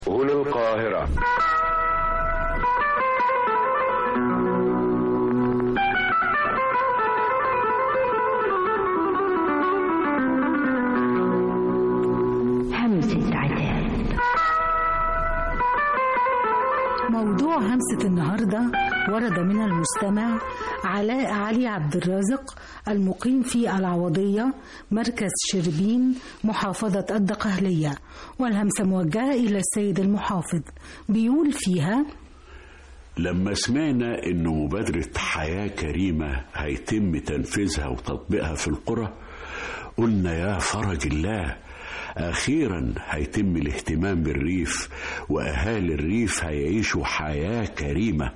هنا القاهرة همسة عتاب موضوع همسة النهاردة ورد من المستمع علاء علي عبد الرازق المقيم في العوضية مركز شربين محافظة الدقهلية والهمسة موجهة إلى السيد المحافظ بيقول فيها لما سمعنا إن مبادرة حياة كريمة هيتم تنفيذها وتطبيقها في القرى قلنا يا فرج الله أخيرا هيتم الاهتمام بالريف وأهالي الريف هيعيشوا حياة كريمة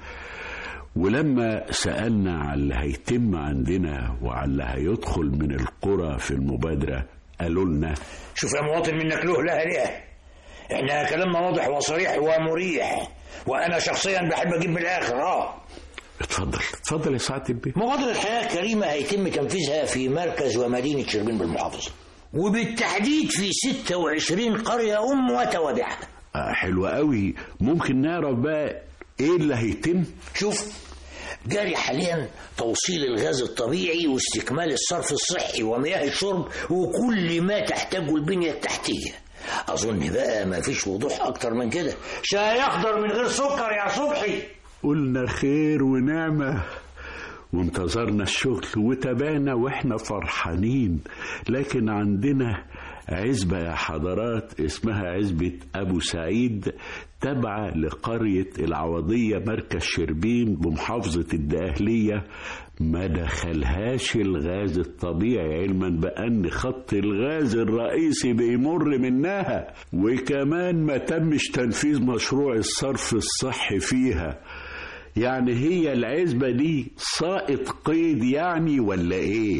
ولما سألنا على اللي هيتم عندنا وعلى اللي هيدخل من القرى في المبادرة قالوا لنا شوف يا مواطن منك له لا ليه احنا كلامنا واضح وصريح ومريح وانا شخصيا بحب اجيب من الاخر اه اتفضل اتفضل يا سعادة البيه مبادرة الحياة الكريمة هيتم تنفيذها في مركز ومدينة شربين بالمحافظة وبالتحديد في 26 قرية أم وتوابعها آه حلوة قوي ممكن نعرف بقى ايه اللي هيتم شوف جاري حاليا توصيل الغاز الطبيعي واستكمال الصرف الصحي ومياه الشرب وكل ما تحتاجه البنية التحتية أظن بقى ما فيش وضوح أكتر من كده شاي أخضر من غير سكر يا صبحي قلنا خير ونعمة وانتظرنا الشغل وتابعنا واحنا فرحانين لكن عندنا عزبة يا حضرات اسمها عزبة أبو سعيد تابعة لقرية العوضية مركز شربين بمحافظة الدقهلية ما دخلهاش الغاز الطبيعي علما بأن خط الغاز الرئيسي بيمر منها وكمان ما تمش تنفيذ مشروع الصرف الصحي فيها يعني هي العزبة دي ساقط قيد يعني ولا ايه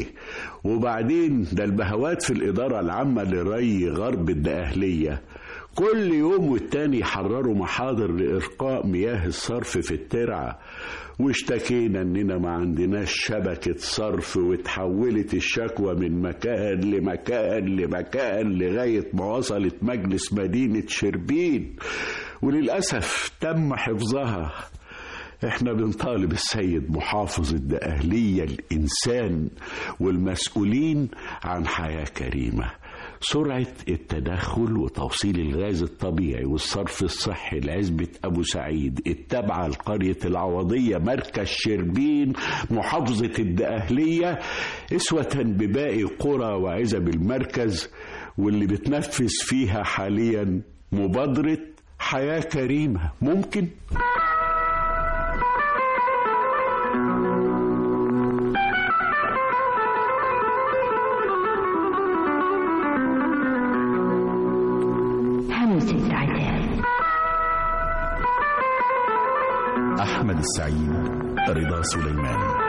وبعدين ده البهوات في الإدارة العامة لري غرب الدقهلية كل يوم والتاني يحرروا محاضر لإرقاء مياه الصرف في الترعة واشتكينا اننا ما عندناش شبكة صرف وتحولت الشكوى من مكان لمكان لمكان لغاية ما وصلت مجلس مدينة شربين وللأسف تم حفظها احنا بنطالب السيد محافظ الدقهلية الإنسان والمسؤولين عن حياة كريمة سرعة التدخل وتوصيل الغاز الطبيعي والصرف الصحي لعزبة أبو سعيد التابعة لقرية العوضية مركز شربين محافظة الدقهلية اسوة بباقي قرى وعزب المركز واللي بتنفذ فيها حاليا مبادرة حياة كريمة ممكن؟ همسة عتاب أحمد السعيد رضا سليمان